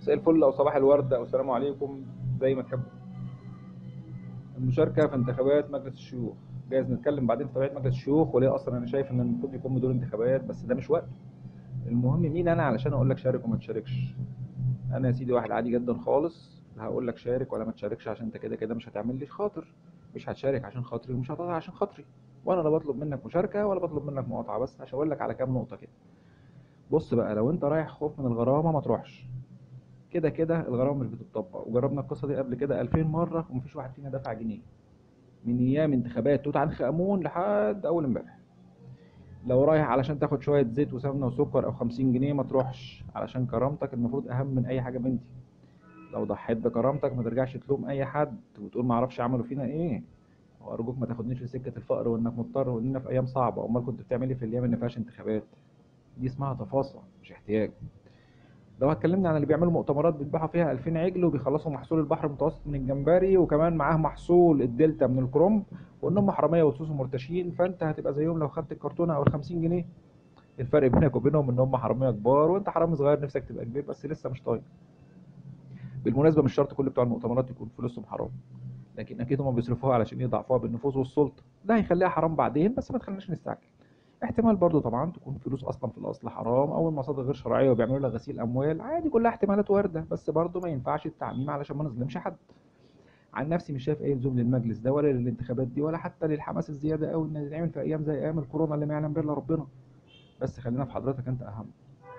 مساء الفل او صباح الورد او السلام عليكم زي ما تحبوا المشاركه في انتخابات مجلس الشيوخ جايز نتكلم بعدين في طبيعه مجلس الشيوخ وليه اصلا انا شايف ان المفروض يكون بدون انتخابات بس ده مش وقته المهم مين انا علشان اقول لك شارك وما تشاركش انا يا سيدي واحد عادي جدا خالص لا هقول لك شارك ولا ما تشاركش عشان انت كده كده مش هتعمل لي خاطر مش هتشارك عشان خاطري ومش هتقطع عشان خاطري وانا لا بطلب منك مشاركه ولا بطلب منك مقاطعه بس عشان اقول لك على كام نقطه كده بص بقى لو انت رايح خوف من الغرامه ما تروحش كده كده الغرامه مش بتطبق وجربنا القصه دي قبل كده 2000 مره ومفيش واحد فينا دفع جنيه من ايام انتخابات توت عنخ امون لحد اول امبارح لو رايح علشان تاخد شويه زيت وسمنه وسكر او 50 جنيه ما تروحش علشان كرامتك المفروض اهم من اي حاجه بنتي لو ضحيت بكرامتك ما ترجعش تلوم اي حد وتقول ما اعرفش عملوا فينا ايه وارجوك ما تاخدنيش في سكه الفقر وانك مضطر واننا في ايام صعبه امال كنت بتعمل ايه في الايام اللي ما فيهاش انتخابات دي اسمها تفاصيل مش احتياج لو اتكلمنا عن اللي بيعملوا مؤتمرات بيذبحوا فيها 2000 عجل وبيخلصوا محصول البحر المتوسط من الجمبري وكمان معاه محصول الدلتا من الكرنب وانهم حراميه وسوس مرتشين فانت هتبقى زيهم لو خدت الكرتونه او ال 50 جنيه الفرق بينك وبينهم ان هم حراميه كبار وانت حرامي صغير نفسك تبقى كبير بس لسه مش طايق بالمناسبه مش شرط كل بتوع المؤتمرات يكون فلوسهم حرام لكن اكيد هم بيصرفوها علشان يضعفوها بالنفوذ والسلطه ده هيخليها حرام بعدين بس ما تخليناش نستعجل احتمال برضو طبعا تكون فلوس اصلا في الاصل حرام او المصادر غير شرعيه وبيعملوا لها غسيل اموال عادي كلها احتمالات وارده بس برضو ما ينفعش التعميم علشان ما نظلمش حد عن نفسي مش شايف اي لزوم للمجلس ده ولا للانتخابات دي ولا حتى للحماس الزياده قوي ان يتعمل في ايام زي ايام الكورونا اللي ما يعلم بها الا ربنا بس خلينا في حضرتك انت اهم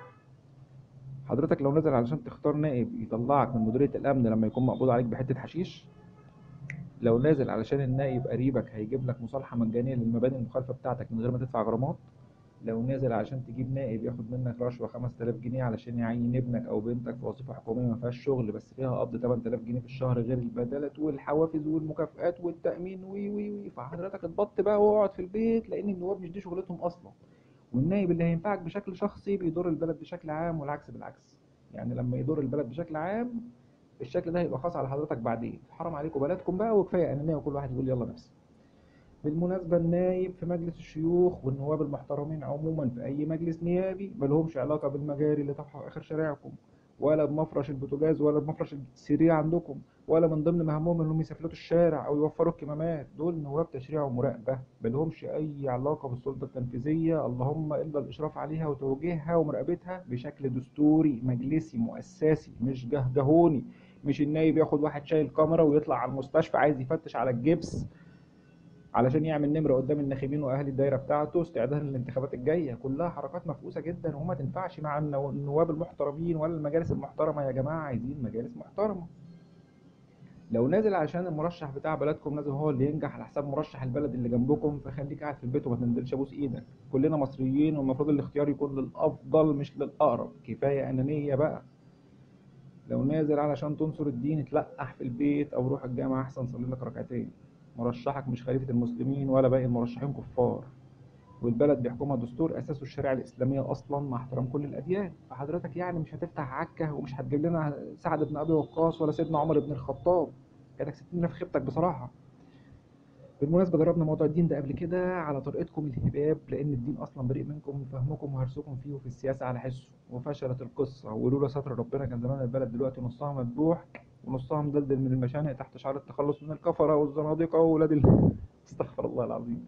حضرتك لو نزل علشان تختار نائب يطلعك من مديريه الامن لما يكون مقبوض عليك بحته حشيش لو نازل علشان النائب قريبك هيجيب لك مصالحه مجانيه للمباني المخالفه بتاعتك من غير ما تدفع غرامات لو نازل علشان تجيب نائب ياخد منك رشوه 5000 جنيه علشان يعين ابنك او بنتك في وظيفه حكوميه ما فيهاش شغل بس فيها قبض 8000 جنيه في الشهر غير البدلات والحوافز والمكافآت والتامين وي وي وي فحضرتك اتبط بقى واقعد في البيت لان النواب مش دي شغلتهم اصلا والنائب اللي هينفعك بشكل شخصي بيضر البلد بشكل عام والعكس بالعكس يعني لما يضر البلد بشكل عام الشكل ده هيبقى خاص على حضرتك بعدين حرام عليكم بلدكم بقى وكفايه انانيه وكل واحد يقول يلا نفسي بالمناسبة النايب في مجلس الشيوخ والنواب المحترمين عموما في أي مجلس نيابي ملهمش علاقة بالمجاري اللي طفحوا آخر شارعكم ولا بمفرش البوتاجاز ولا بمفرش السرير عندكم ولا من ضمن مهامهم انهم يسافلوا الشارع او يوفروا الكمامات دول نواب تشريع ومراقبه ملهمش اي علاقه بالسلطه التنفيذيه اللهم الا الاشراف عليها وتوجيهها ومراقبتها بشكل دستوري مجلسي مؤسسي مش جهجهوني مش النايب ياخد واحد شايل كاميرا ويطلع على المستشفى عايز يفتش على الجبس علشان يعمل نمره قدام الناخبين واهل الدايره بتاعته استعدادا للانتخابات الجايه كلها حركات مفقوسه جدا وما تنفعش مع النواب المحترمين ولا المجالس المحترمه يا جماعه عايزين مجالس محترمه لو نازل عشان المرشح بتاع بلدكم نازل هو اللي ينجح على حساب مرشح البلد اللي جنبكم فخليك قاعد في البيت وما تنزلش ابوس ايدك كلنا مصريين والمفروض الاختيار يكون للافضل مش للاقرب كفايه انانيه بقى لو نازل علشان تنصر الدين اتلقح في البيت او روح الجامعه احسن صلي لك ركعتين مرشحك مش خليفة المسلمين ولا باقي المرشحين كفار والبلد بيحكمها دستور أساسه الشريعة الإسلامية أصلا مع احترام كل الأديان فحضرتك يعني مش هتفتح عكة ومش هتجيب لنا سعد بن أبي وقاص ولا سيدنا عمر بن الخطاب كانك ستنا في خيبتك بصراحة بالمناسبة جربنا موضوع الدين ده قبل كده على طريقتكم الهباب لأن الدين أصلا بريء منكم من فهمكم وهرسكم فيه وفي السياسة على حسه وفشلت القصة ولولا ستر ربنا كان زمان البلد دلوقتي نصها مذبوح ونصها مدلدل من المشانق تحت شعار التخلص من الكفرة والزنادقة وولاد ال... استغفر الله العظيم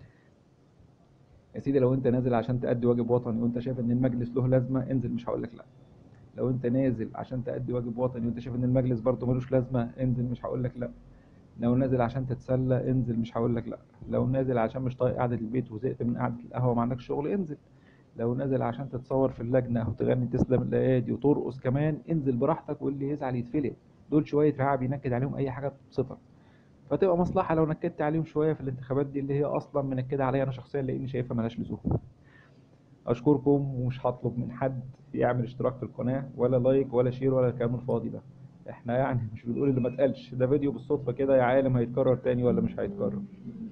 يا سيدي لو انت نازل عشان تأدي واجب وطني وانت شايف ان المجلس له لازمة انزل مش هقول لك لا لو انت نازل عشان تأدي واجب وطني وانت شايف ان المجلس برضه ملوش لازمة انزل مش هقول لك لا لو نازل عشان تتسلى انزل مش هقول لك لا لو نازل عشان مش طايق قعدة البيت وزهقت من قعدة القهوة ما عندكش شغل انزل لو نازل عشان تتصور في اللجنة وتغني تسلم الايادي وترقص كمان انزل براحتك واللي يزعل يتفلت دول شوية رعاع بينكد عليهم أي حاجة تبسطك فتبقى مصلحة لو نكدت عليهم شوية في الانتخابات دي اللي هي أصلا منكدة عليا أنا شخصيا لأني شايفها ملهاش لزوم أشكركم ومش هطلب من حد يعمل اشتراك في القناة ولا لايك ولا شير ولا الكلام الفاضي ده احنا يعني مش بنقول اللي ما اتقالش ده فيديو بالصدفة كده يا عالم هيتكرر تاني ولا مش هيتكرر